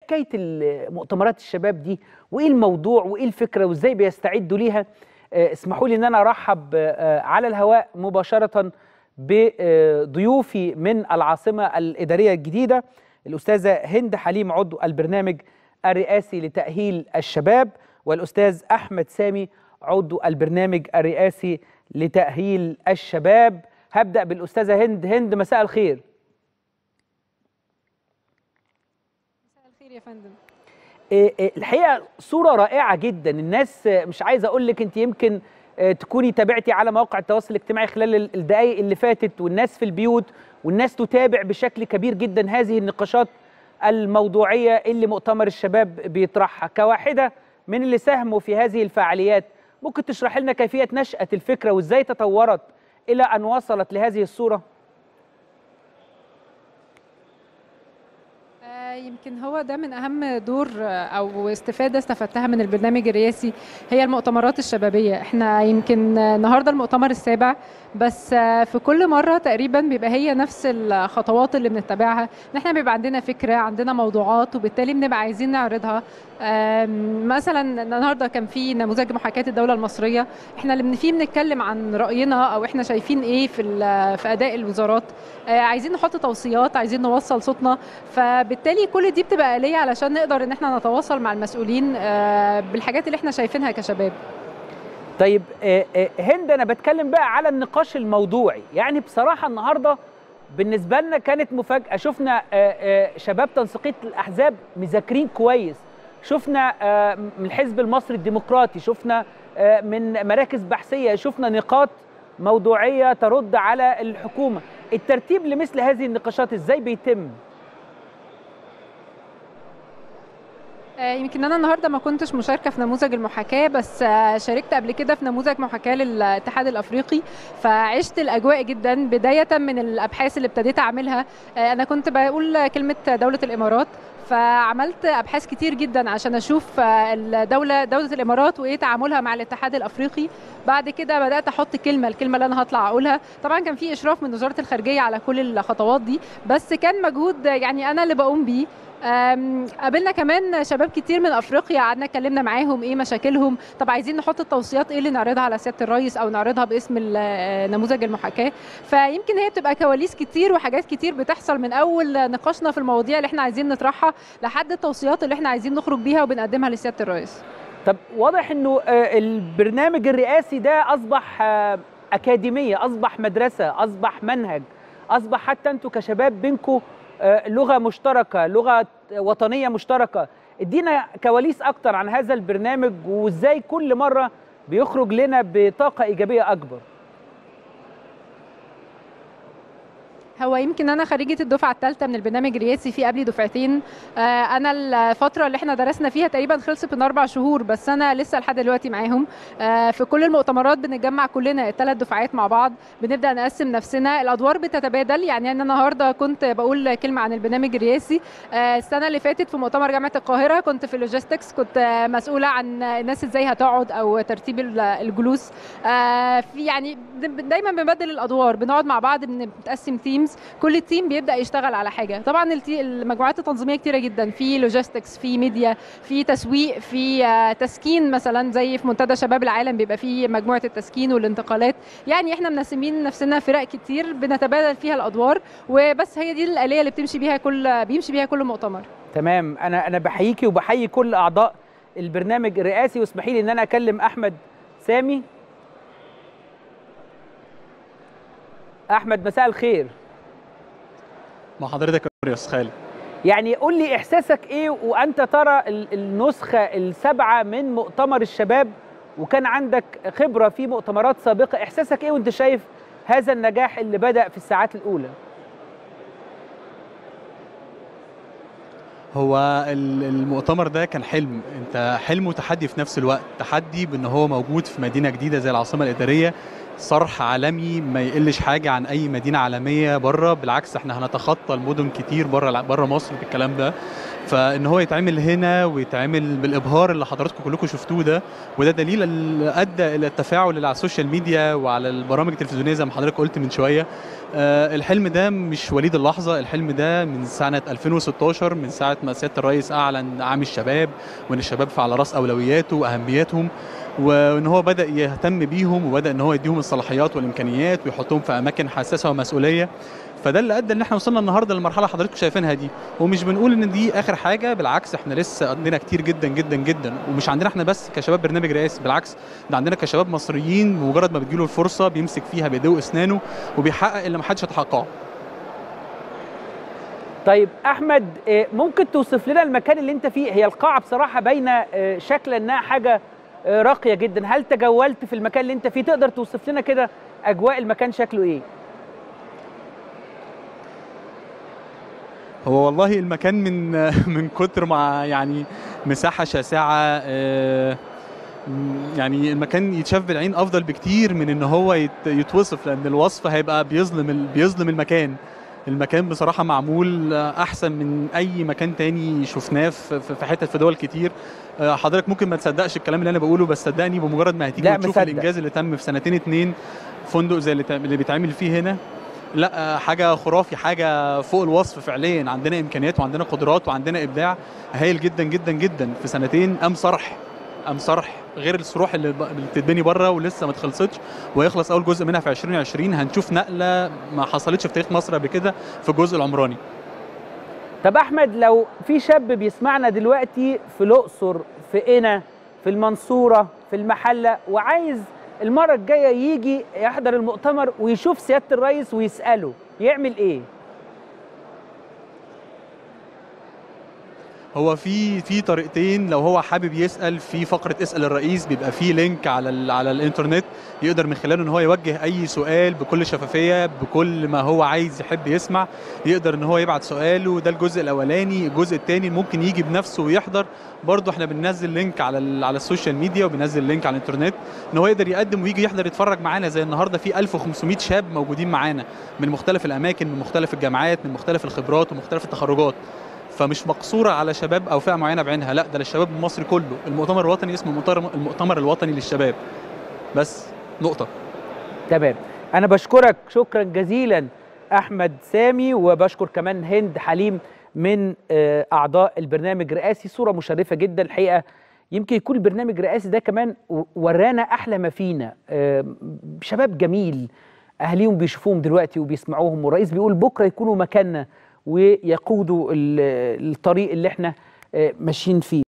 حكايه ال- مؤتمرات الشباب دي وايه الموضوع وايه الفكره وازاي بيستعدوا ليها آه، اسمحوا لي ان انا ارحب آه، على الهواء مباشره بضيوفي من العاصمه الاداريه الجديده الاستاذه هند حليم عضو البرنامج الرئاسي لتاهيل الشباب والاستاذ احمد سامي عضو البرنامج الرئاسي لتاهيل الشباب هبدا بالاستاذه هند هند مساء الخير مساء الخير يا فندم إيه إيه الحقيقه صوره رائعه جدا الناس آه، مش عايز اقول لك انت يمكن آه، تكوني تابعتي على مواقع التواصل الاجتماعي خلال ال- الدقائق اللي فاتت والناس في البيوت والناس تتابع بشكل كبير جدا هذه النقاشات الموضوعيه اللي مؤتمر الشباب بيطرحها كواحده من اللي ساهموا في هذه الفعاليات ممكن تشرح لنا كيفيه نشاه الفكره وازاي تطورت الى ان وصلت لهذه الصوره آه، يمكن هو ده من اهم دور آه، او استفاده استفدتها من البرنامج الرئاسي هي المؤتمرات الشبابيه احنا يمكن آه، النهارده المؤتمر السابع بس آه، في كل مره تقريبا بيبقى هي نفس الخطوات اللي بنتبعها ان احنا بيبقى عندنا فكره عندنا موضوعات وبالتالي بنبقى عايزين نعرضها آم، مثلا النهارده كان في نموذج محاكاه الدوله المصريه احنا اللي فيه بنتكلم عن راينا او احنا شايفين ايه في ال- في اداء الوزارات آه، عايزين نحط توصيات عايزين نوصل صوتنا فبالتالي كل دي بتبقى آلية علشان نقدر ان احنا نتواصل مع المسؤولين آه، بالحاجات اللي احنا شايفينها كشباب طيب آه، آه، هند انا بتكلم بقى على النقاش الموضوعي يعني بصراحه النهارده بالنسبه لنا كانت مفاجاه شفنا آه، آه، شباب تنسيقيه الاحزاب مذاكرين كويس شفنا آه، من الحزب المصري الديمقراطي شفنا آه، من مراكز بحثيه شفنا نقاط موضوعيه ترد على الحكومه الترتيب لمثل هذه النقاشات ازاي بيتم آه، يمكن انا النهارده ما كنتش مشاركه في نموذج المحاكاه بس آه، شاركت قبل كده في نموذج محاكاه للاتحاد الافريقي فعشت الاجواء جدا بدايه من الابحاث اللي ابتديت اعملها آه، انا كنت بقول كلمه دوله الامارات فعملت ابحاث كتير جدا عشان اشوف آه، الدوله دوله الامارات وايه تعاملها مع الاتحاد الافريقي بعد كده بدات احط كلمه الكلمه اللي انا هطلع اقولها طبعا كان في اشراف من وزاره الخارجيه على كل الخطوات دي بس كان مجهود يعني انا اللي بقوم بيه أم، قابلنا كمان شباب كتير من افريقيا قعدنا اتكلمنا معاهم ايه مشاكلهم طب عايزين نحط التوصيات ايه اللي نعرضها على سياده الرئيس او نعرضها باسم ال- نموذج المحاكاه فيمكن هي بتبقى كواليس كتير وحاجات كتير بتحصل من اول نقاشنا في المواضيع اللي احنا عايزين نطرحها لحد التوصيات اللي احنا عايزين نخرج بيها وبنقدمها لسياده الرئيس طب واضح انه آه، البرنامج الرئاسي ده اصبح آه، اكاديميه اصبح مدرسه اصبح منهج اصبح حتى انتوا كشباب بينكم لغه مشتركه لغه وطنيه مشتركه ادينا كواليس اكتر عن هذا البرنامج وازاي كل مره بيخرج لنا بطاقه ايجابيه اكبر هو يمكن انا خريجه الدفعه الثالثه من البرنامج الرئاسي في قبلي دفعتين آه، انا الفتره اللي احنا درسنا فيها تقريبا خلصت من اربع شهور بس انا لسه لحد دلوقتي معاهم آه، في كل المؤتمرات بنتجمع كلنا الثلاث دفعات مع بعض بنبدا نقسم نفسنا الادوار بتتبادل يعني انا النهارده كنت بقول كلمه عن البرنامج الرئاسي آه، السنه اللي فاتت في مؤتمر جامعه القاهره كنت في اللوجيستكس كنت آه، مسؤوله عن الناس ازاي هتقعد او ترتيب ال- الجلوس آه، في يعني دايما بنبدل الادوار بنقعد مع بعض بنتقسم تيمز كل تيم بيبدا يشتغل على حاجه طبعا التي- المجموعات التنظيميه كتيره جدا في لوجيستكس في ميديا في تسويق في آه، تسكين مثلا زي في منتدى شباب العالم بيبقى في مجموعه التسكين والانتقالات يعني احنا منسمين نفسنا فرق كتير بنتبادل فيها الادوار وبس هي دي الاليه اللي بتمشي بيها كل بيمشي بيها كل مؤتمر تمام انا انا بحييكي وبحيي كل اعضاء البرنامج الرئاسي واسمحي لي ان انا اكلم احمد سامي احمد مساء الخير مع حضرتك يا استاذ خالد يعني قول لي احساسك ايه وانت ترى ال- النسخه السابعه من مؤتمر الشباب وكان عندك خبره في مؤتمرات سابقه احساسك ايه وانت شايف هذا النجاح اللي بدا في الساعات الاولى هو ال- المؤتمر ده كان حلم انت حلم وتحدي في نفس الوقت تحدي بان هو موجود في مدينه جديده زي العاصمه الاداريه صرح عالمي ما يقلش حاجه عن اي مدينه عالميه بره بالعكس احنا هنتخطى المدن كتير بره بره مصر بالكلام ده فان هو يتعمل هنا ويتعمل بالابهار اللي حضراتكم كلكم شفتوه ده وده دليل اللي ادى الى التفاعل اللي على السوشيال ميديا وعلى البرامج التلفزيونيه زي ما حضرتك قلت من شويه آه الحلم ده مش وليد اللحظه الحلم ده من سنه 2016 من ساعه ما سياده الرئيس اعلن عام الشباب وان الشباب على راس اولوياته واهمياتهم وان هو بدا يهتم بيهم وبدا ان هو يديهم الصلاحيات والامكانيات ويحطهم في اماكن حساسه ومسؤوليه فده اللي ادى ان احنا وصلنا النهارده للمرحله اللي حضراتكم شايفينها دي ومش بنقول ان دي اخر حاجه بالعكس احنا لسه عندنا كتير جدا جدا جدا ومش عندنا احنا بس كشباب برنامج رئاسي بالعكس ده عندنا كشباب مصريين بمجرد ما بتجيله الفرصه بيمسك فيها بايديه واسنانه وبيحقق اللي ما حدش يتحققه طيب احمد آه، ممكن توصف لنا المكان اللي انت فيه هي القاعه بصراحه باينه آه، شكلا انها حاجه آه، راقيه جدا هل تجولت في المكان اللي انت فيه تقدر توصف لنا كده اجواء المكان شكله ايه هو والله المكان من من كتر ما يعني مساحه شاسعه آه، م- يعني المكان يتشاف بالعين افضل بكتير من ان هو يت- يتوصف لان الوصف هيبقى بيظلم ال- بيظلم المكان المكان بصراحه معمول آه، احسن من اي مكان تاني شفناه في في- في حتت في دول كتير آه، حضرتك ممكن ما تصدقش الكلام اللي انا بقوله بس صدقني بمجرد ما هتيجي لا، وتشوف مصدق. الانجاز اللي تم في سنتين اتنين فندق زي اللي تع- اللي بيتعمل فيه هنا لا آه، حاجه خرافي حاجه فوق الوصف فعليا عندنا امكانيات وعندنا قدرات وعندنا ابداع هايل جدا جدا جدا في سنتين قام صرح قام صرح غير الصروح اللي ب- اللي بتتبني بره ولسه ما اتخلصتش وهيخلص اول جزء منها في 2020 هنشوف نقله ما حصلتش في تاريخ مصر قبل كده في الجزء العمراني طب احمد لو في شاب بيسمعنا دلوقتي في الاقصر في قنا في المنصوره في المحله وعايز المره الجايه يجي يحضر المؤتمر ويشوف سياده الرئيس ويساله يعمل ايه هو في في طريقتين لو هو حابب يسال في فقره اسال الرئيس بيبقى في لينك على ال على الانترنت يقدر من خلاله ان هو يوجه اي سؤال بكل شفافيه بكل ما هو عايز يحب يسمع يقدر ان هو يبعت سؤاله ده الجزء الاولاني الجزء الثاني ممكن يجي بنفسه ويحضر برضه احنا بننزل لينك على ال على السوشيال ميديا وبننزل لينك على الانترنت ان هو يقدر يقدم ويجي يحضر يتفرج معانا زي النهارده في 1500 شاب موجودين معانا من مختلف الاماكن من مختلف الجامعات من مختلف الخبرات ومختلف التخرجات فمش مقصوره على شباب او فئه معينه بعينها لا ده للشباب المصري كله المؤتمر الوطني اسمه المؤتمر المؤتمر الوطني للشباب بس نقطه تمام انا بشكرك شكرا جزيلا احمد سامي وبشكر كمان هند حليم من آه، اعضاء البرنامج الرئاسي صوره مشرفه جدا الحقيقه يمكن يكون البرنامج الرئاسي ده كمان و- ورانا احلى ما فينا آه، شباب جميل اهاليهم بيشوفوهم دلوقتي وبيسمعوهم والرئيس بيقول بكره يكونوا مكاننا ويقودوا ال- الطريق اللي احنا آه، ماشيين فيه